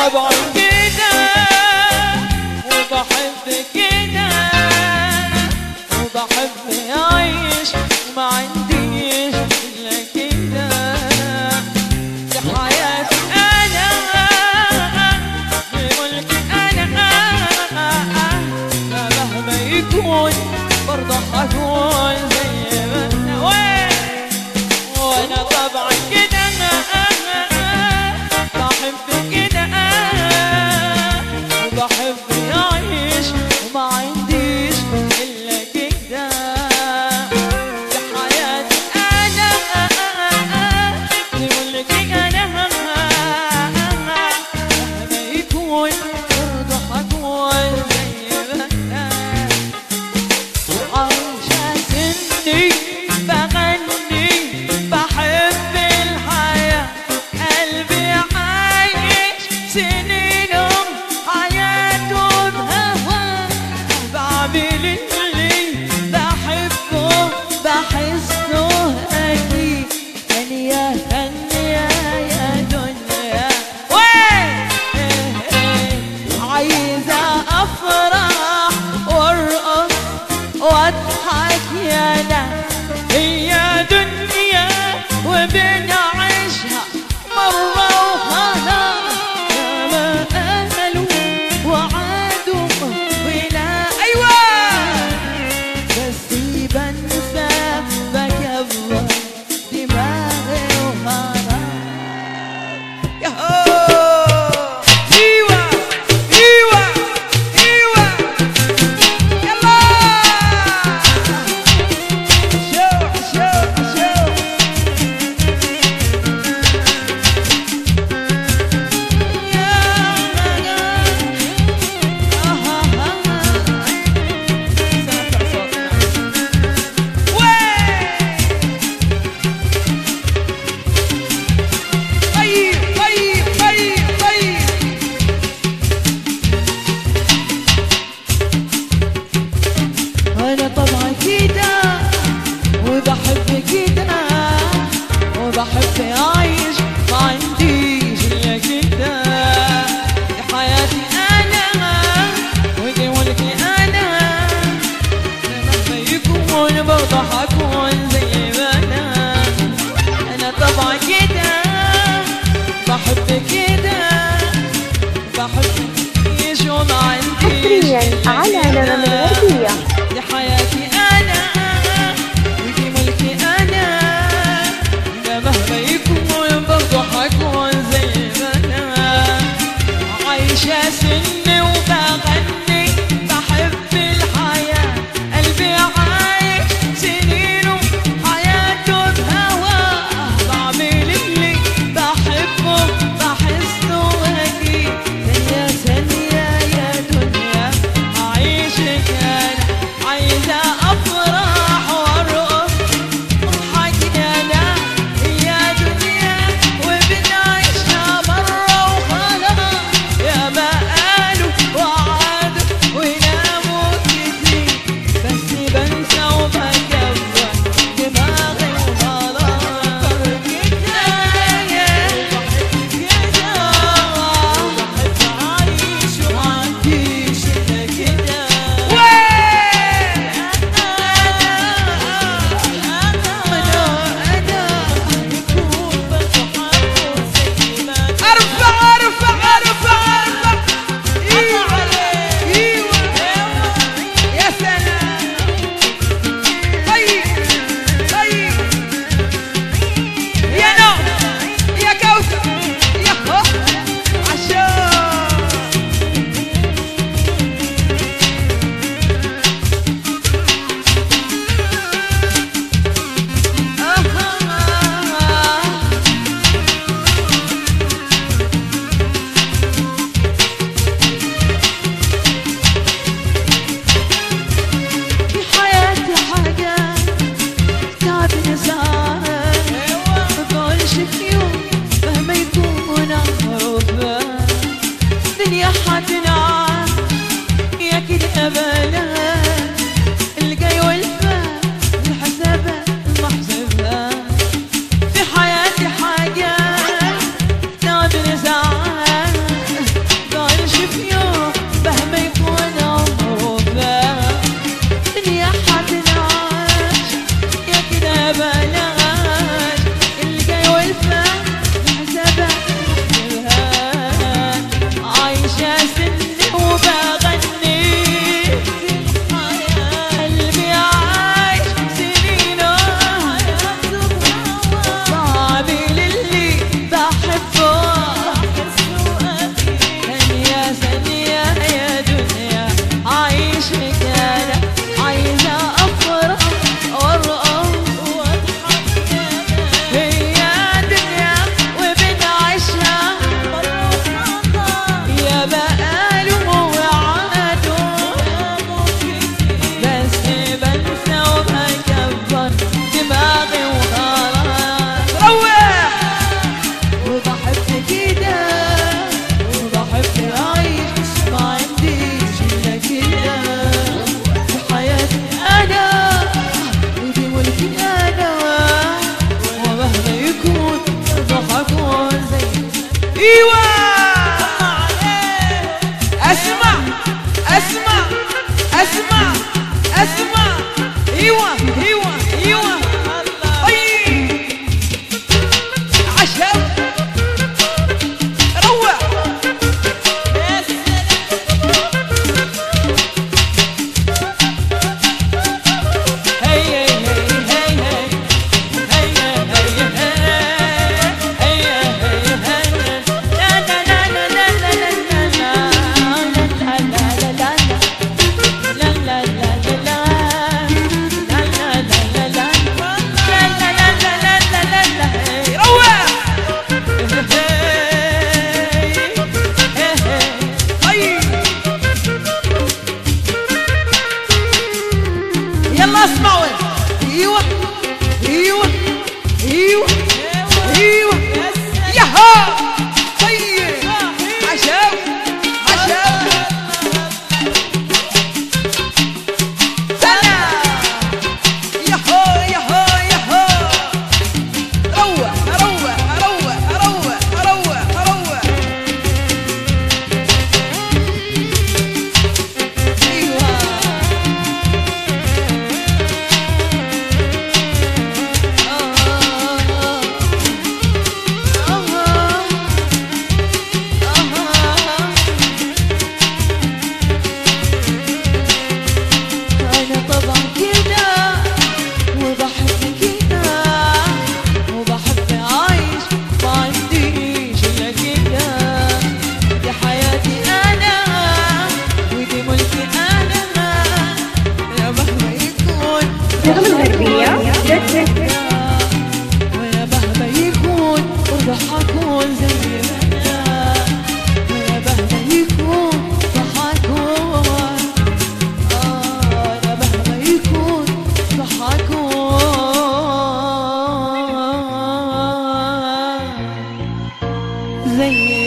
طبعا كده وبحب كده وبحب أعيش وما عنديش إلا كده دي حياتي أنا بملكي أنا مهما يكون برضه حكون زي ما أنا وين وانا طبعا كده بحب كده وبحب اعيش وما عنديش الا كده دي حياتي انا لملكي انا مهما يكون برضه حكون زي ما انا راس معول ايوه ايوه ايوه ايوه ياها طيب عشاو عشاو سلام ياهو ياهو ياهو روق روق روق روق روق روق ايوه أنا طبعا كده وبحب كده وبحب أعيش ما عنديش إلا كده دي حياتي أنا ودي ملكي أنا يا مهما يكون النغمة الغربية ويا مهما يكون راح أكون زي ما أنا ويا مهما يكون راح أكون أنا مهما يكون راح أكون زي